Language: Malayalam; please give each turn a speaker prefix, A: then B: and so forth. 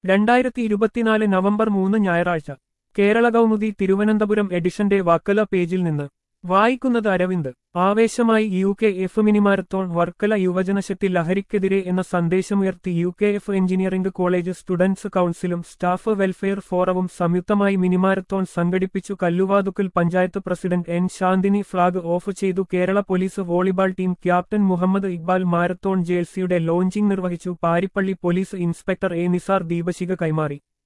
A: രണ്ടായിരത്തി ഇരുപത്തിനാല് നവംബർ മൂന്ന് ഞായറാഴ്ച കേരള കൗമുദി തിരുവനന്തപുരം എഡിഷന്റെ വാക്കല പേജിൽ നിന്ന് വായിക്കുന്നത് അരവിന്ദ് ആവേശമായി U K F mini marathon Varkala യുവജനശക്തി ലഹരിക്കെതിരെ എന്ന സന്ദേശമുയർത്തി U K F engineering college students കൌൺസിലും സ്റ്റാഫ് വെൽഫെയർ ഫോറവും സംയുക്തമായി മിനിമാരത്തോൺ സംഘടിപ്പിച്ചു Kalluvathukkal panchayat president N Shanthini flag off ചെയ്തു Kerala police volleyball team captain Muhammad Iqbal marathon ജേഴ്സിയുടെ ലോഞ്ചിംഗ് നിർവഹിച്ചു Parippally police inspector A Nisar ദീപശിക കൈമാറി